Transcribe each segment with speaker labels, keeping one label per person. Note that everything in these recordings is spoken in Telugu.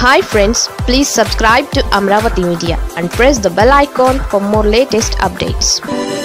Speaker 1: Hi friends please subscribe to Amaravati media and press the bell icon for more latest updates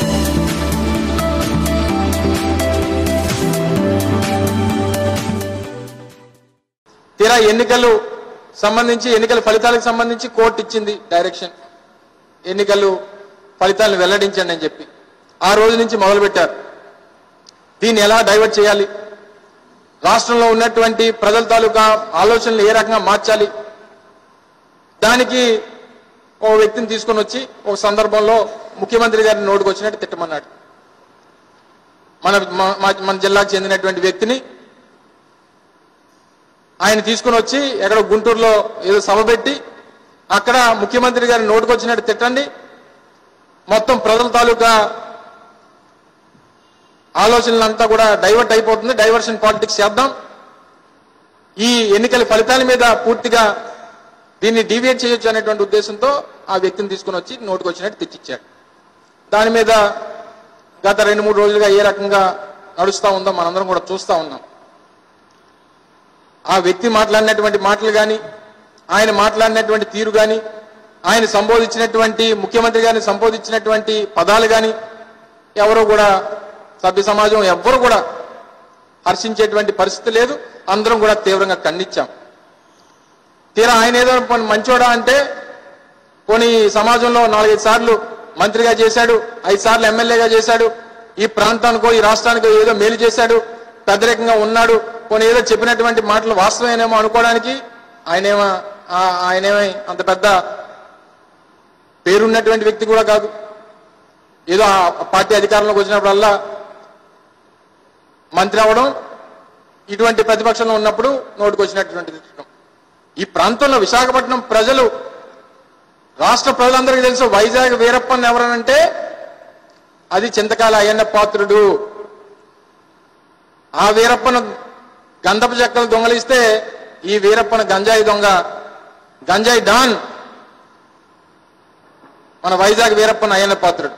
Speaker 2: తీరా ఎన్నికలు సంబంధించి ఎన్నికల ఫలితాలకు సంబంధించి కోర్టు ఇచ్చింది డైరెక్షన్ ఎన్నికలు ఫలితాలను వెల్లడించండి అని చెప్పి ఆ రోజు నుంచి మొదలుపెట్టారు దీన్ని ఎలా డైవర్ట్ చేయాలి రాష్ట్రంలో ఉన్నటువంటి ప్రజల తాలూకా ఆలోచనలు ఏ రకంగా మార్చాలి దానికి ఓ వ్యక్తిని తీసుకొని వచ్చి ఒక సందర్భంలో ముఖ్యమంత్రి గారిని నోటుకు వచ్చినట్టు తిట్టమన్నాడు మన మా- మా- మన జిల్లాకు చెందినటువంటి వ్యక్తిని ఆయన తీసుకుని వచ్చి ఎక్కడో గుంటూరులో ఏదో సభ పెట్టి అక్కడ ముఖ్యమంత్రి గారి నోటుకొచ్చినట్టు తిట్టండి మొత్తం ప్రజల తాలూకా ఆలోచనలంతా కూడా డైవర్ట్ అయిపోతుంది డైవర్షన్ పాలిటిక్స్ చేద్దాం ఈ ఎన్నికల ఫలితాల మీద పూర్తిగా దీన్ని డీవియేట్ చేయొచ్చు అనేటువంటి ఉద్దేశంతో ఆ వ్యక్తిని తీసుకుని వచ్చి నోటుకు వచ్చినట్టు తెచ్చిచ్చాడు దాని మీద గత రెండు మూడు రోజులుగా ఏ రకంగా నడుస్తా ఉందో మనందరం కూడా చూస్తా ఉన్నాం ఆ వ్యక్తి మాట్లాడినటువంటి మాటలు కానీ ఆయన మాట్లాడినటువంటి తీరు కానీ ఆయన సంబోధించినటువంటి ముఖ్యమంత్రి గారిని సంబోధించినటువంటి పదాలు కానీ ఎవరు కూడా సభ్య సమాజం ఎవ్వరు కూడా హర్షించేటువంటి పరిస్థితి లేదు అందరం కూడా తీవ్రంగా ఖండించాం తీరా ఆయన ఏదో పోనీ మంచోడా అంటే పోనీ సమాజంలో నాలుగైదు సార్లు మంత్రిగా చేశాడు ఐదు సార్లు ఎమ్మెల్యేగా చేశాడు ఈ ప్రాంతానికో ఈ రాష్ట్రానికో ఏదో మేలు చేశాడు పెద్దరికంగా ఉన్నాడు పోనీ ఏదో చెప్పినటువంటి మాటలు వాస్తవమేనేమో అనుకోవడానికి ఆయనేమో ఆ- ఆయనేమో అంత పెద్ద పేరున్నటువంటి వ్యక్తి కూడా కాదు ఏదో ఆ పార్టీ అధికారంలోకి వచ్చినప్పుడల్లా మంత్రి అవ్వడం ఇటువంటి ప్రతిపక్షంలో ఉన్నప్పుడు నోటికి వచ్చినటువంటి తిట్టడం. ఈ ప్రాంతంలో విశాఖపట్నం ప్రజలు రాష్ట్ర ప్రజలందరికీ తెలుసు వైజాగ్ వీరప్పన్ ఎవరనంటే అది చింతకాల అయ్యన్న పాత్రుడు ఆ వీరప్పను గంధపు చెక్కలు దొంగలిస్తే ఈ వీరప్పన గంజాయి దొంగ గంజాయి డాన్ మన వైజాగ్ వీరప్పన్ అయ్యన్న పాత్రుడు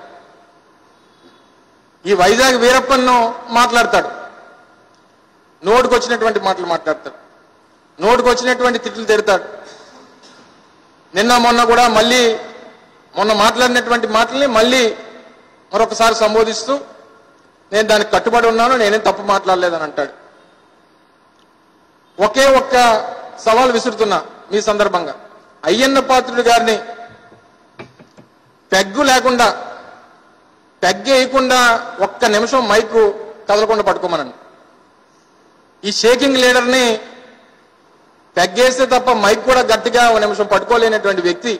Speaker 2: ఈ వైజాగ్ వీరప్పన్ను మాట్లాడతాడు నోటుకు వచ్చినటువంటి మాటలు మాట్లాడతాడు నోటుకు వచ్చినటువంటి తిట్లు తిడతాడు నిన్న మొన్న కూడా మళ్ళీ మొన్న మాట్లాడినటువంటి మాటల్ని మళ్ళీ మరొకసారి సంబోధిస్తూ నేను దానికి కట్టుబడి ఉన్నాను నేనేం తప్పు మాట్లాడలేదని అంటాడు ఒకే ఒక్క సవాల్ విసురుతున్నా మీ సందర్భంగా అయ్యన్న పాత్రుడు గారిని పెగ్గు లేకుండా పెగ్గు వేయకుండా ఒక్క నిమిషం మైకు కదలకుండా పట్టుకోమనండి ఈ షేకింగ్ లీడర్ని పెగ్గేస్తే తప్ప మైక్ కూడా గట్టిగా ఒక నిమిషం పట్టుకోలేనటువంటి వ్యక్తి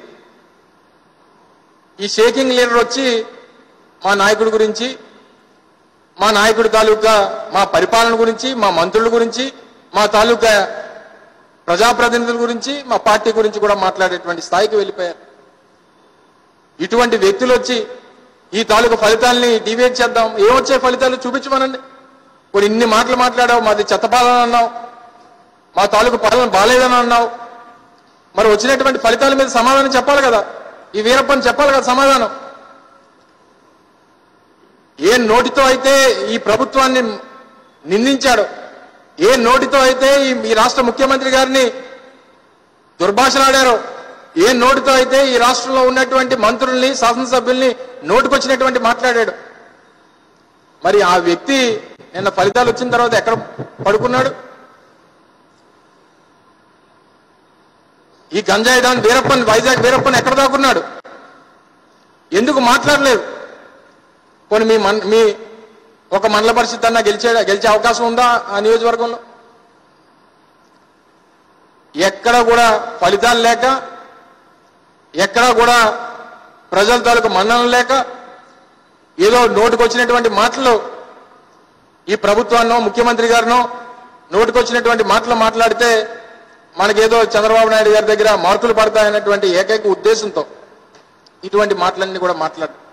Speaker 2: ఈ షేకింగ్ లీడర్ వచ్చి మా నాయకుడి గురించి మా నాయకుడి తాలూకా మా పరిపాలన గురించి మా మంత్రుల గురించి మా తాలూకా ప్రజాప్రతినిధుల గురించి మా పార్టీ గురించి కూడా మాట్లాడేటువంటి స్థాయికి వెళ్ళిపోయారు ఇటువంటి వ్యక్తులు వచ్చి ఈ తాలూకా ఫలితాలని డివేట్ చేద్దాం ఏమొచ్చే ఫలితాలు చూపించమనండి కొన్ని ఇన్ని మాటలు మాట్లాడావు మాది చెత్తపాలన అన్నావు మా తాలూకు పాలన బాగాలేదని అన్నావు మరి వచ్చినటువంటి ఫలితాల మీద సమాధానం చెప్పాలి కదా ఈ వీరప్పని చెప్పాలి కదా సమాధానం ఏ నోటితో అయితే ఈ ప్రభుత్వాన్ని నిందించాడో ఏ నోటితో అయితే ఈ ఈ రాష్ట్ర ముఖ్యమంత్రి గారిని దుర్భాషలాడారో ఏ నోటితో అయితే ఈ రాష్ట్రంలో ఉన్నటువంటి మంత్రుల్ని శాసనసభ్యుల్ని నోటికొచ్చినటువంటి మాట్లాడాడు మరి ఆ వ్యక్తి నిన్న ఫలితాలు వచ్చిన తర్వాత ఎక్కడ పడుకున్నాడు ఈ గంజాయి దాని వీరప్పన్ వైజాగ్ వీరప్పన్ ఎక్కడ దాక్కున్నాడు ఎందుకు మాట్లాడలేదు పోనీ మీ మన్ మీ ఒక మండల పరిషత్ అన్నా గెలిచే గెలిచే అవకాశం ఉందా ఆ నియోజకవర్గంలో ఎక్కడ కూడా ఫలితాలు లేక ఎక్కడ కూడా ప్రజల తాలూకు మన్ననం లేక ఏదో నోటికొచ్చినటువంటి మాటలు ఈ ప్రభుత్వాన్నో ముఖ్యమంత్రి గారినో నోటికొచ్చినటువంటి మాటలు మాట్లాడితే మనకేదో చంద్రబాబు నాయుడు గారి దగ్గర మార్కులు పడతాయన్నటువంటి ఏకైక ఉద్దేశంతో ఇటువంటి మాటలన్నీ కూడా మాట్లాడు